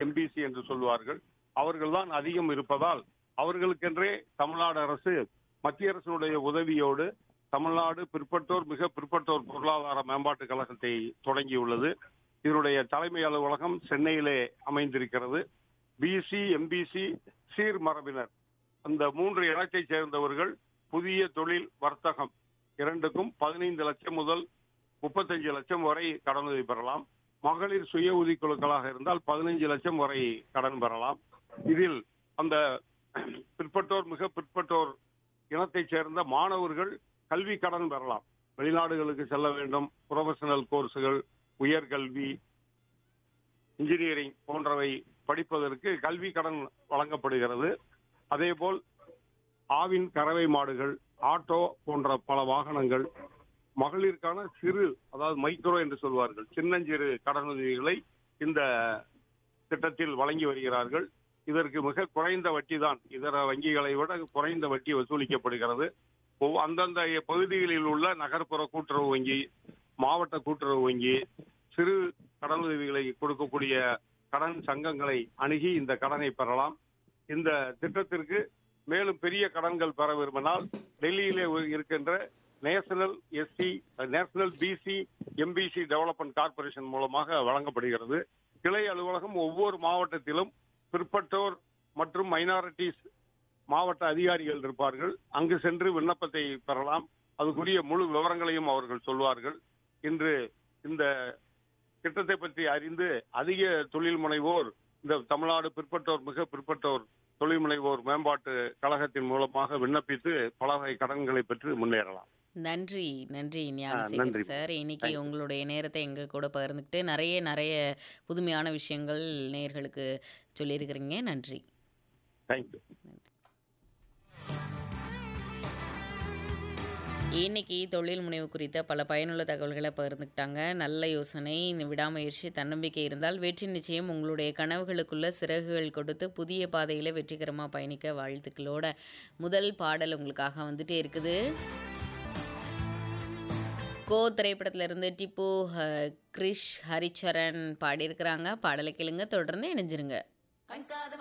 MBC என்று சொல்வார்கள் அவர்கள்தான் அதிகம் இருப்பதால் அவர்களுக்கென்றே தமிழ்நாடு அரசு மத்திய அரசினுடைய உதவியோடு தமிழ்நாடு பிற்பட்டோர் மிக பிற்பட்டோர் பொருளாதார மேம்பாட்டு கழகத்தை தொடங்கியுள்ளது இதனுடைய தலைமை அலுவலகம் சென்னையிலே அமைந்திருக்கிறது பிசி எம்பிசி சீர்மரபினர் அந்த மூன்று இனத்தைச் சேர்ந்தவர்கள் புதிய தொழில் வர்த்தகம் இரண்டுக்கும் பதினைந்து லட்சம் முதல் முப்பத்தஞ்சு லட்சம் வரை கடனுதவி பெறலாம் மகளிர் சுய உதவிக்குழுக்களாக இருந்தால் பதினைஞ்சு லட்சம் வரை கடன் பெறலாம் இதில் அந்த பிற்பட்டோர் மிக பிற்பட்டோர் இனத்தைச் சேர்ந்த மாணவர்கள் கல்வி கடன் பெறலாம் வெளிநாடுகளுக்கு செல்ல வேண்டும் ப்ரொஃபஷனல் கோர்ஸுகள் உயர்கல்வி இன்ஜினியரிங் போன்றவை படிப்பதற்கு கல்வி கடன் வழங்கப்படுகிறது அதேபோல் ஆவின் கறவை மாடுகள் ஆட்டோ போன்ற பல வாகனங்கள் மகளிருக்கான சிறு அதாவது மைக்ரோ என்று சொல்வார்கள் சின்னஞ்சிறு கடனுதவிகளை இந்த திட்டத்தில் வழங்கி வருகிறார்கள் இதற்கு மிக குறைந்த வட்டி தான் இதர வங்கிகளை விட குறைந்த வட்டி வசூலிக்கப்படுகிறது ஒவ்வொ- அந்தந்த பகுதிகளில் உள்ள நகர்ப்புற கூட்டுறவு வங்கி மாவட்ட கூட்டுறவு வங்கி சிறு கடனுதவிகளை கொடுக்கக்கூடிய கடன் சங்கங்களை அணுகி இந்த கடனை பெறலாம் இந்த திட்டத்திற்கு மேலும் பெரிய கடன்கள் பெற விரும்பினால் டெல்லியிலே இருக்கின்ற national SC national BC MBC development corporation மூலமாக வழங்கப்படுகிறது கிளை அலுவலகம் ஒவ்வொரு மாவட்டத்திலும் பிற்பட்டோர் மற்றும் மைனாரிட்டிஸ் மாவட்ட அதிகாரிகள் இருப்பார்கள் அங்கு சென்று விண்ணப்பத்தை பெறலாம் அதுக்குரிய முழு விவரங்களையும் அவர்கள் சொல்வார்கள் இன்று இந்த திட்டத்தை பற்றி அறிந்து அதிக தொழில் முனைவோர் இந்த தமிழ்நாடு பிற்பட்டோர் மிக பிற்பட்டோர் தொழில் முனைவோர் மேம்பாட்டு கழகத்தின் மூலமாக விண்ணப்பித்து பல வகை கடன்களை பெற்று முன்னேறலாம் நன்றி நன்றி ஆ, ஞானசேகர் நன்றி. சார் இன்னைக்கு Thank you. உங்களுடைய நேரத்தை எங்க கூட பகிர்ந்துக்கிட்டு நிறைய நிறைய புதுமையான விஷயங்கள் நேயர்களுக்கு சொல்லியிருக்கிறீங்க நன்றி தேங்க்யூ இன்னைக்கு தொழில் முனைவு குறித்த பல பயனுள்ள தகவல்களை பகிர்ந்துக்கிட்டாங்க நல்ல யோசனை விடாமுயற்சி தன்னம்பிக்கை இருந்தால் வெற்றி நிச்சயம் உங்களுடைய கனவுகளுக்குள்ள சிறகுகள் கொடுத்து புதிய பாதையில் வெற்றிகரமாக பயணிக்க வாழ்த்துக்களோட முதல் பாடல் உங்களுக்காக வந்துட்டே இருக்குது கோ திரைப்படத்துல இருந்து டிப்பு ஹ- கிரிஷ் ஹரிச்சரன் பாடியிருக்கிறாங்க பாடலை கேளுங்க தொடர்ந்து இணைஞ்சிருங்க